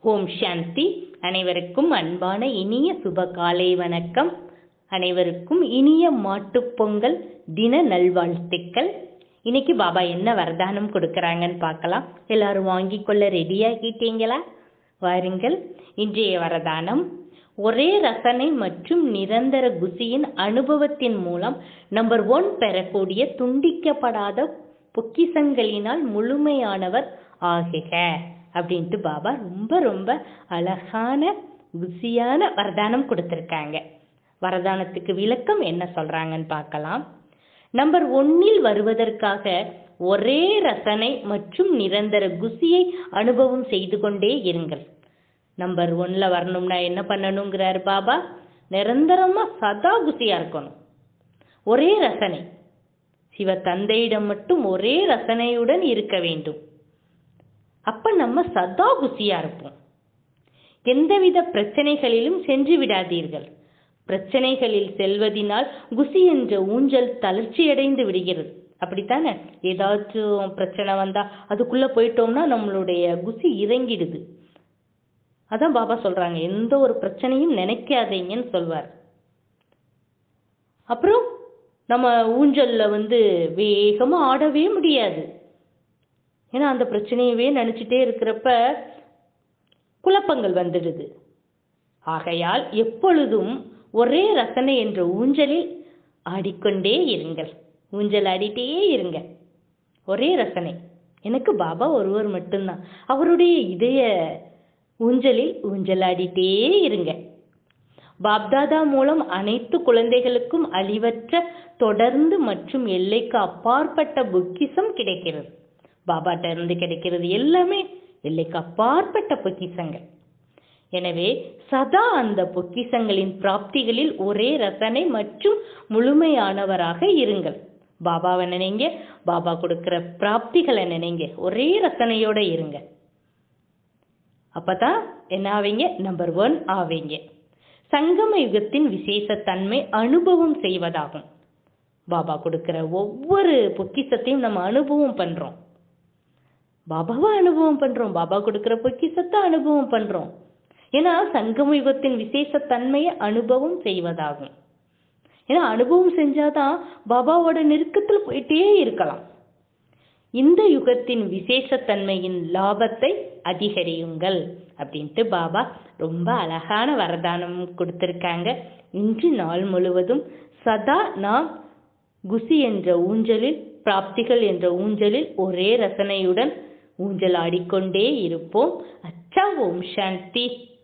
ஓம் சாந்தி அனைவருக்கும் அன்பான இனிய சுப காலை வணக்கம் அனைவருக்கும் இனிய மாட்டுப் பொங்கல் தின நல்வாழ்த்துக்கள் இன்னைக்கு பாபா என்ன வரதானம் கொடுக்கறாங்கன்னு பார்க்கலாம் எல்லாரும் வாங்கிக் கொள்ள ரெடியாகிட்டீங்களா வாருங்கள் இன்றைய வரதானம் ஒரே ரசனை மற்றும் நிரந்தர குசியின் அனுபவத்தின் மூலம் நம்பர் ஒன் பெறக்கூடிய துண்டிக்கப்படாத பொக்கிசங்களினால் முழுமையானவர் ஆகுக அப்படின்ட்டு பாபா ரொம்ப ரொம்ப அழகான குசியான வரதானம் கொடுத்துருக்காங்க வரதானத்துக்கு விளக்கம் என்ன சொல்றாங்கன்னு பார்க்கலாம் நம்பர் ஒன்னில் வருவதற்காக ஒரே ரசனை மற்றும் நிரந்தர குசியை அனுபவம் செய்து கொண்டே இருங்கள் நம்பர் ஒன்ல வரணும்னா என்ன பண்ணணுங்கிறார் பாபா நிரந்தரமா சதா குசியா இருக்கணும் ஒரே ரசனை சிவ தந்தையிடம் மட்டும் ஒரே ரசனையுடன் இருக்க வேண்டும் அப்ப நம்ம சதா குசியா இருப்போம் எந்தவித பிரச்சனைகளிலும் சென்று விடாதீர்கள் பிரச்சனைகளில் செல்வதினால் குசி என்ற ஊஞ்சல் தளர்ச்சியடைந்து விடுகிறது அப்படித்தானே ஏதாச்சும் பிரச்சனை வந்தா அதுக்குள்ள போயிட்டோம்னா நம்மளுடைய குசி இறங்கிடுது அதான் பாபா சொல்றாங்க எந்த ஒரு பிரச்சனையும் நினைக்காதீங்கன்னு சொல்வார் அப்புறம் நம்ம ஊஞ்சல்ல வந்து வேகமா ஆடவே முடியாது ஏன்னா அந்த பிரச்சனையவே நினைச்சிட்டே இருக்கிறப்ப குழப்பங்கள் வந்துடுது ஆகையால் எப்பொழுதும் ஒரே ரசனை என்ற ஊஞ்சலில் ஆடிக்கொண்டே இருங்கள் ஊஞ்சல் ஆடிட்டே இருங்க ஒரே ரசனை எனக்கு பாபா ஒருவர் மட்டும்தான் அவருடைய இதய ஊஞ்சலில் ஊஞ்சலாடிட்டே இருங்க பாப்தாதா மூலம் அனைத்து குழந்தைகளுக்கும் அழிவற்ற தொடர்ந்து மற்றும் எல்லைக்கு அப்பாற்பட்ட பொக்கிசம் கிடைக்கிறது பாபாட்ட இருந்து கிடைக்கிறது எல்லாமே எல்லைக்கு அப்பாற்பட்ட பொக்கிசங்கள் எனவே சதா அந்த பொக்கிசங்களின் பிராப்திகளில் ஒரே ரசனை மற்றும் முழுமையானவராக இருங்கள் பாபாவை நினைங்க பாபா கொடுக்கிற பிராப்திகளை நினைங்க ஒரே ரசனையோட இருங்க அப்பதான் என்ன ஆவீங்க நம்பர் ஒன் ஆவீங்க சங்கம யுகத்தின் விசேஷ தன்மை அனுபவம் செய்வதாகும் பாபா கொடுக்கிற ஒவ்வொரு பொக்கிசத்தையும் நம்ம அனுபவம் பண்றோம் பாபாவை அனுபவம் பண்றோம் பாபா கொடுக்கிற பொக்கிசத்தை அனுபவம் பண்றோம் ஏன்னா சங்கம யுகத்தின் விசேஷ தன்மையை அனுபவம் செய்வதாகும் ஏன்னா அனுபவம் செஞ்சாதான் பாபாவோட நெருக்கத்துல போயிட்டே இருக்கலாம் இந்த யுகத்தின் விசேஷத்தன்மையின் லாபத்தை அதிகரியுங்கள் அப்படின்ட்டு பாபா ரொம்ப அழகான வரதானம் கொடுத்திருக்காங்க இன்று நாள் முழுவதும் சதா நாம் குசி என்ற ஊஞ்சலில் பிராப்திகள் என்ற ஊஞ்சலில் ஒரே ரசனையுடன் ஊஞ்சல் ஆடிக்கொண்டே இருப்போம் அச்சா ஓம் சாந்தி